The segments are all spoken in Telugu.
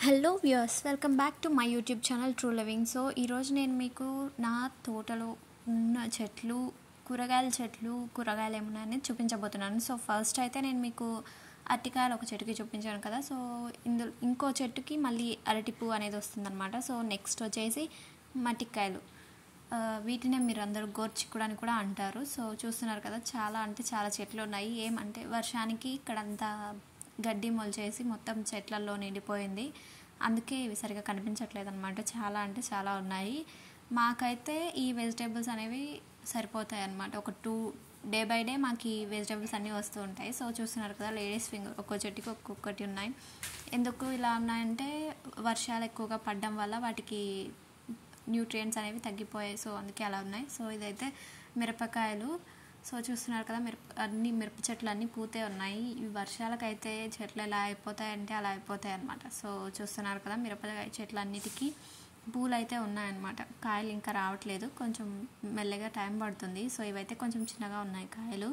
hello viewers welcome back to my YouTube channel True Living so ఈరోజు నేను మీకు నా తోటలో ఉన్న చెట్లు కూరగాయల చెట్లు కూరగాయలు ఏమున్నాయని చూపించబోతున్నాను సో ఫస్ట్ అయితే నేను మీకు అరటికాయలు ఒక చెట్టుకి చూపించాను కదా సో ఇందులో ఇంకో చెట్టుకి మళ్ళీ అరటి పువ్వు అనేది వస్తుందన్నమాట సో నెక్స్ట్ వచ్చేసి మట్టికాయలు ఆ, వీటినే మీరు అందరూ గోర్చిక్కుడు అని కూడా అంటారు సో చూస్తున్నారు కదా చాలా అంటే చాలా చెట్లు ఉన్నాయి ఏమంటే వర్షానికి ఇక్కడంతా గడ్డి మొలిచేసి మొత్తం చెట్లలో నిండిపోయింది అందుకే ఇవి సరిగా కనిపించట్లేదు అనమాట చాలా అంటే చాలా ఉన్నాయి మాకైతే ఈ వెజిటేబుల్స్ అనేవి సరిపోతాయి అన్నమాట ఒక టూ డే బై డే మాకు ఈ వెజిటేబుల్స్ అన్నీ వస్తూ ఉంటాయి సో చూస్తున్నారు కదా లేడీస్ ఫింగర్ ఒక్కో చెట్టుకి ఒక్కొక్కటి ఉన్నాయి ఎందుకు ఇలా ఉన్నాయంటే వర్షాలు ఎక్కువగా పడడం వల్ల వాటికి న్యూట్రియంట్స్ అనేవి తగ్గిపోయాయి సో అందుకే అలా ఉన్నాయి సో ఇదైతే మిరపకాయలు సో చూస్తున్నారు కదా మిరప అన్ని మిరప చెట్లు అన్నీ పూతే ఉన్నాయి ఈ వర్షాలకైతే చెట్లు ఎలా అయిపోతాయంటే అలా అయిపోతాయి అనమాట సో చూస్తున్నారు కదా మిరపకాయ చెట్లు అన్నిటికీ పూలు అయితే ఉన్నాయన్నమాట కాయలు ఇంకా రావట్లేదు కొంచెం మెల్లగా టైం పడుతుంది సో ఇవైతే కొంచెం చిన్నగా ఉన్నాయి కాయలు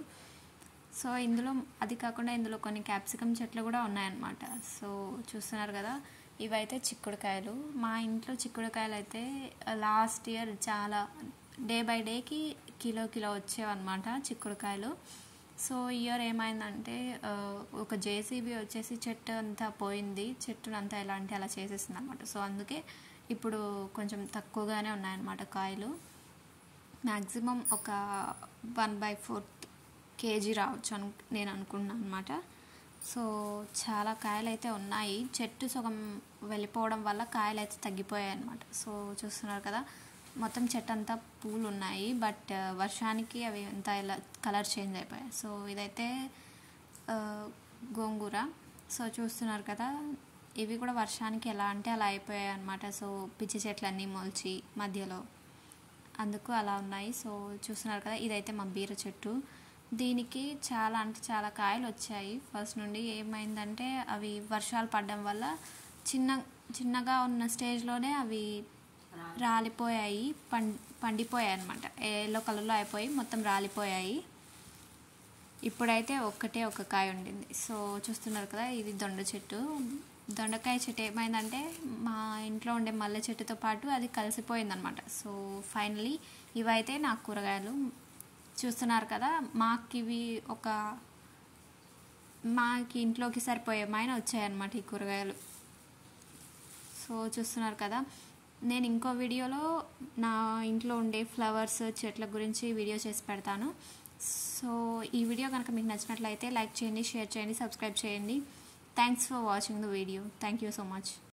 సో ఇందులో అది కాకుండా ఇందులో కొన్ని క్యాప్సికమ్ చెట్లు కూడా ఉన్నాయన్నమాట సో చూస్తున్నారు కదా ఇవైతే చిక్కుడుకాయలు మా ఇంట్లో చిక్కుడుకాయలు అయితే లాస్ట్ ఇయర్ చాలా డే బై డేకి కిలో కిలో వచ్చేవన్నమాట చిక్కుడుకాయలు సో ఇయర్ ఏమైందంటే ఆ, ఒక జేసీబీ వచ్చేసి చెట్టు అంతా పోయింది చెట్టును అంతా ఎలా అంటే అలా చేసేసింది అనమాట సో అందుకే ఇప్పుడు కొంచెం తక్కువగానే ఉన్నాయన్నమాట కాయలు మ్యాక్సిమం ఒక వన్ బై ఫోర్త్ కేజీ రావచ్చు అను నేను అనుకున్నాను అనమాట సో చాలా కాయలు అయితే ఉన్నాయి చెట్టు సగం వెళ్ళిపోవడం వల్ల కాయలు అయితే తగ్గిపోయాయి అనమాట సో చూస్తున్నారు కదా మొత్తం చెట్టు అంతా పూలు ఉన్నాయి బట్ వర్షానికి అవి అంతా ఇలా కలర్ చేంజ్ అయిపోయాయి సో ఇదైతే ఆ, గోంగూర సో చూస్తున్నారు కదా ఇవి కూడా వర్షానికి ఎలా అంటే అలా అయిపోయాయి అనమాట సో పిచ్చి చెట్లన్నీ మొలిచి మధ్యలో అందుకు అలా ఉన్నాయి సో చూస్తున్నారు కదా ఇదైతే మా బీర చెట్టు దీనికి చాలా అంటే చాలా కాయలు వచ్చాయి ఫస్ట్ నుండి ఏమైందంటే అవి వర్షాలు పడడం వల్ల చిన్న చిన్నగా ఉన్న స్టేజ్లోనే అవి రాలిపోయాయి పం పండిపోయాయి అనమాట ఎల్లో కలర్లో అయిపోయి మొత్తం రాలిపోయాయి ఇప్పుడైతే ఒక్కటే ఒక కాయ ఉండింది సో చూస్తున్నారు కదా ఇది దొండ చెట్టు దొండకాయ చెట్టు ఏమైందంటే మా ఇంట్లో ఉండే మల్లె చెట్టుతో పాటు అది కలిసిపోయిందనమాట సో ఫైనలీ ఇవైతే నా కూరగాయలు చూస్తున్నారు కదా మాకు ఇవి ఒక మాకి ఇంట్లోకి సరిపోయే మైన వచ్చాయన్నమాట ఈ కూరగాయలు సో చూస్తున్నారు కదా నేను ఇంకో వీడియోలో నా ఇంట్లో ఉండే ఫ్లవర్స్ చెట్ల గురించి వీడియో చేసి పెడతాను సో ఈ వీడియో కనుక మీకు నచ్చినట్లయితే లైక్ చేయండి షేర్ చేయండి సబ్స్క్రైబ్ చేయండి thanks for watching the video thank you so much